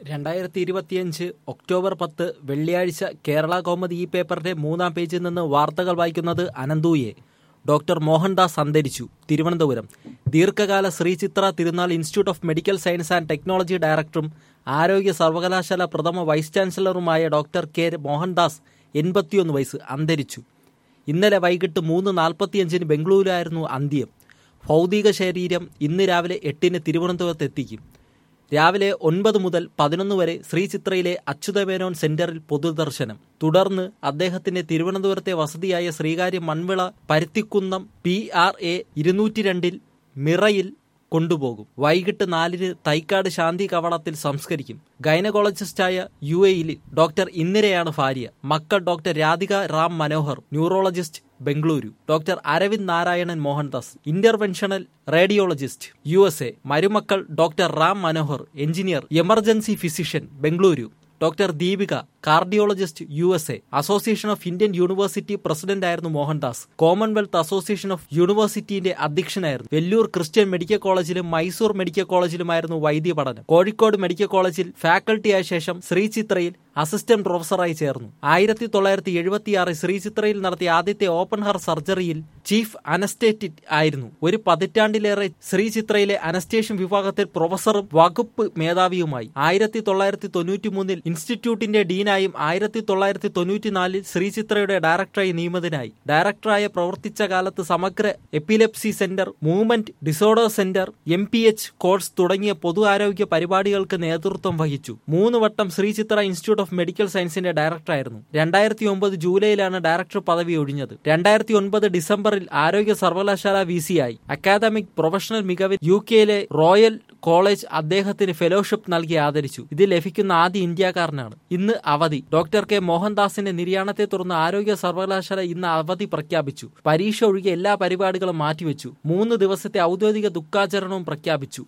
രണ്ടായിരത്തി ഇരുപത്തിയഞ്ച് ഒക്ടോബർ പത്ത് വെള്ളിയാഴ്ച കേരള കൗമുദി ഈ പേപ്പറിന്റെ മൂന്നാം പേജിൽ നിന്ന് വാർത്തകൾ വായിക്കുന്നത് അനന്തൂയെ ഡോക്ടർ മോഹൻദാസ് അന്തരിച്ചു തിരുവനന്തപുരം ദീർഘകാല Sree Chitra Tirunal institute of medical science and technology ഡയറക്ടറും ആരോഗ്യ സർവകലാശാല പ്രഥമ വൈസ് ചാൻസലറുമായ ഡോക്ടർ കെ മോഹൻദാസ് എൺപത്തിയൊന്ന് വയസ്സ് അന്തരിച്ചു ഇന്നലെ വൈകിട്ട് മൂന്ന് നാൽപ്പത്തിയഞ്ചിന് ബംഗളൂരുവായിരുന്നു അന്ത്യം ഭൗതിക ശരീരം ഇന്ന് രാവിലെ എട്ടിന് തിരുവനന്തപുരത്ത് എത്തിക്കും രാവിലെ ഒൻപത് മുതൽ പതിനൊന്ന് വരെ ശ്രീചിത്രയിലെ അച്യുതമേനോൻ സെന്ററിൽ പൊതുദർശനം തുടർന്ന് അദ്ദേഹത്തിന്റെ തിരുവനന്തപുരത്തെ വസതിയായ Sreekaryam Manvila Paruthikkunnam P R A ഇരുന്നൂറ്റി രണ്ടിൽ മിറയിൽ കൊണ്ടുപോകും വൈകിട്ട് നാലിന് തൈക്കാട് ശാന്തി കവളത്തിൽ സംസ്കരിക്കും ഗൈനക്കോളജിസ്റ്റായ യു എയിൽ ഡോക്ടർ ഇന്ദിരയാണ് ഭാര്യ മക്കൾ doctor Radhika Ram Manohar neurologist Bengaluru doctor Aravind Narayanan Mohandas interventional radiologist U S A മരുമക്കൾ doctor Ram Manohar engineer emergency physician Bengaluru doctor Deepika cardiologist U S A association of Indian university president ആയിരുന്നു മോഹൻദാസ് കോമൺവെൽത്ത് അസോസിയേഷൻ ഓഫ് യൂണിവേഴ്സിറ്റിന്റെ അധ്യക്ഷനായിരുന്നു വെല്ലൂർ ക്രിസ്ത്യൻ മെഡിക്കൽ കോളേജിലും മൈസൂർ മെഡിക്കൽ കോളേജിലുമായിരുന്നു വൈദ്യ പഠനം കോഴിക്കോട് മെഡിക്കൽ കോളേജിൽ ഫാക്കൽറ്റിയായ ശേഷം ശ്രീചിത്രയിൽ അസിസ്റ്റന്റ് പ്രൊഫസറായി ചേർന്നു ആയിരത്തി തൊള്ളായിരത്തി എഴുപത്തിയാറിൽ ശ്രീചിത്രയിൽ നടത്തിയ ആദ്യത്തെ ഓപ്പൺ ഹാർ സർജറിയിൽ ചീഫ് അനസ്റ്റേറ്റിക് ആയിരുന്നു ഒരു പതിറ്റാണ്ടിലേറെ ശ്രീചിത്രയിലെ അനസ്റ്റേഷൻ വിഭാഗത്തിൽ പ്രൊഫസറും വകുപ്പ് മേധാവിയുമായി ആയിരത്തി തൊള്ളായിരത്തി തൊണ്ണൂറ്റി മൂന്നിൽ ഇൻസ്റ്റിറ്റ്യൂട്ടിന്റെ ഡീനായും ആയിരത്തി തൊള്ളായിരത്തി തൊണ്ണൂറ്റിനാലിൽ ശ്രീചിത്രയുടെ ഡയറക്ടറായി നിയമിതനായി ഡയറക്ടറായി പ്രവർത്തിച്ച കാലത്ത് സമഗ്ര epilepsy centre movement disorder centre M P H course തുടങ്ങിയ പൊതു ആരോഗ്യ പരിപാടികൾക്ക് നേതൃത്വം വഹിച്ചു മൂന്ന് വട്ടം ശ്രീചിത്ര ഇൻസ്റ്റിറ്റ്യൂട്ട് ഓഫ് മെഡിക്കൽ സയൻസിന്റെ ഡയറക്ടറായിരുന്നു രണ്ടായിരത്തി ഒമ്പത് ജൂലൈയിലാണ് ഡയറക്ടർ പദവി ഒഴിഞ്ഞത് രണ്ടായിരത്തി ഒൻപത് ഡിസംബറിൽ ആരോഗ്യ സർവകലാശാല വി സി ആയി അക്കാദമിക് പ്രൊഫഷണൽ മികവിൽ യു കെയിലെ റോയൽ കോളേജ് അദ്ദേഹത്തിന് ഫെലോഷിപ്പ് നൽകി ആദരിച്ചു ഇത് ലഭിക്കുന്ന ആദ്യ ഇന്ത്യക്കാരനാണ് ഇന്ന് അവധി ഡോക്ടർ കെ മോഹൻദാസിന്റെ നിര്യാണത്തെ തുടർന്ന് ആരോഗ്യ സർവകലാശാല ഇന്ന് അവധി പ്രഖ്യാപിച്ചു പരീക്ഷ ഒഴികെ എല്ലാ പരിപാടികളും മാറ്റിവെച്ചു മൂന്ന് ദിവസത്തെ ഔദ്യോഗിക ദുഃഖാചരണവും പ്രഖ്യാപിച്ചു